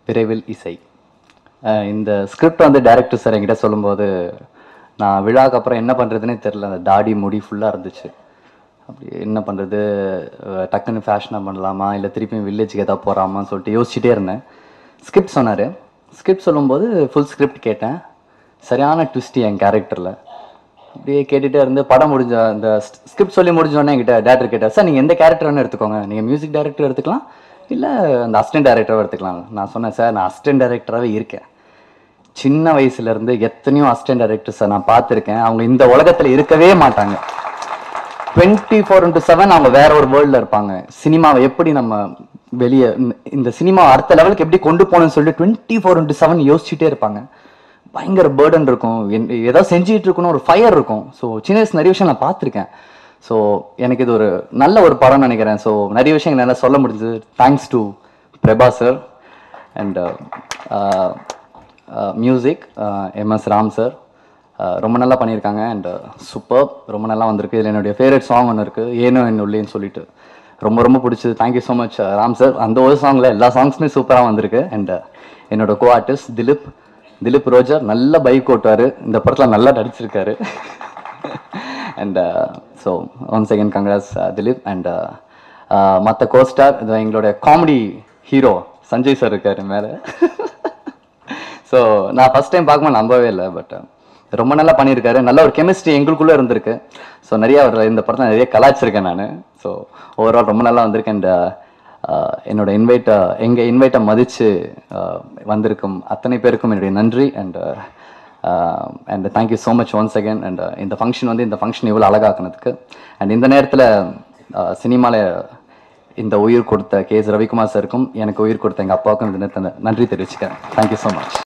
விரைவில் இசை அஹ் இந்த ஸ்கிரிப்ட் வந்து டைரக்டர் சார் என்கிட்ட சொல்லும்போது நான் விழாக்கு அப்புறம் என்ன பண்ணுறதுனே தெரில அந்த தாடி முடி ஃபுல்லாக இருந்துச்சு அப்படி என்ன பண்ணுறது டக்குன்னு ஃபேஷனாக பண்ணலாமா இல்லை திருப்பியும் வில்லேஜுக்கு ஏதாவது போகிறாமான்னு சொல்லிட்டு யோசிச்சுட்டே இருந்தேன் ஸ்கிரிப்ட் சொன்னார் ஸ்கிரிப்ட் சொல்லும்போது ஃபுல் ஸ்கிரிப்ட் கேட்டேன் சரியான ட்விஸ்ட் என் கேரக்டரில் அப்படியே கேட்டுட்டே இருந்து படம் முடிஞ்ச அந்த ஸ்கிரிப்ட் சொல்லி முடிஞ்சோடனே என்கிட்ட டேரக்டர் கேட்டார் சார் நீங்கள் எந்த கேரக்டர் வேணும் எடுத்துக்கோங்க நீங்கள் மியூசிக் டைரக்டர் எடுத்துக்கலாம் இல்லை அந்த அசிஸ்டன்ட் டைரக்டராக எடுத்துக்கலாம் நான் சொன்னேன் சார் நான் அசிஸ்டன்ட் டைரக்டராகவே இருக்கேன் சின்ன வயசுல இருந்து எத்தனையோ அசிஸ்டன்ட் டைரக்டர்ஸை நான் பார்த்துருக்கேன் அவங்க இந்த உலகத்தில் இருக்கவே மாட்டாங்க டுவெண்ட்டி ஃபோர் இன்ட்டு செவன் அவங்க வேற ஒரு வேர்ல்டில் இருப்பாங்க சினிமாவை எப்படி நம்ம வெளியே இந்த சினிமா அடுத்த லெவலுக்கு எப்படி கொண்டு போகணும்னு சொல்லிட்டு டுவெண்ட்டி ஃபோர் இன்ட்டு செவன் யோசிச்சுட்டே இருப்பாங்க பயங்கர பேர்டன் இருக்கும் என்- ஏதோ செஞ்சுட்டு இருக்கணும் ஒரு ஃபயர் இருக்கும் ஸோ சின்ன வயசு நிறைய விஷயம் நான் பார்த்துருக்கேன் ஸோ எனக்கு இது ஒரு நல்ல ஒரு படம் நினைக்கிறேன் ஸோ நிறைய விஷயங்கள் என்னால் சொல்ல முடிஞ்சது thanks to Prabha sir and music MS Ram sir ரொம்ப நல்லா பண்ணியிருக்காங்க அண்ட் சூப்பர் ரொம்ப நல்லா வந்திருக்கு இதில் என்னுடைய ஃபேவரட் சாங் ஒன்று இருக்குது ஏனோ என் உள்ளேன்னு சொல்லிட்டு ரொம்ப ரொம்ப பிடிச்சது thank you so much Ram sir அந்த ஒரு சாங்கில் எல்லா சாங்ஸுமே சூப்பராக வந்திருக்கு அண்ட் என்னோட co artist Dileep Dileep Roger நல்ல பைக் ஓட்டுவார் இந்த படத்தில் நல்லா நடிச்சிருக்காரு and so one second congrats Dileep and மற்ற கோஸ்டார் இது எங்களுடைய காமெடி ஹீரோ சஞ்சய் சார் இருக்காரு மேலே ஸோ நான் ஃபர்ஸ்ட் டைம் பார்க்கும்போது நம்பவே இல்லை பட் ரொம்ப நல்லா பண்ணியிருக்காரு நல்ல ஒரு கெமிஸ்ட்ரி எங்களுக்குள்ளே இருந்திருக்கு ஸோ நிறைய அவர் இந்த படத்தை நிறைய கலாச்சிருக்கேன் நான் ஸோ ஓவரால் ரொம்ப நல்லா வந்திருக்கு அண்ட் என்னோட இன்வைட்டை எங்கள் இன்வைட்டை மதித்து வந்திருக்கும் அத்தனை பேருக்கும் என்னுடைய நன்றி and and thank you so much once again and இந்த ஃபங்க்ஷன் வந்து இந்த ஃபங்க்ஷன் இவ்வளோ அழகாக்குனதுக்கு அண்ட் இந்த நேரத்தில் சினிமாவில் இந்த உயிர் கொடுத்த கே எஸ் ரவிக்குமார் சாருக்கும் எனக்கு உயிர் கொடுத்த எங்கள் அப்பாவுக்கும் இந்த நேரத்தில் நன்றி தெரிவிச்சுக்கிறேன் தேங்க்யூ ஸோ மச்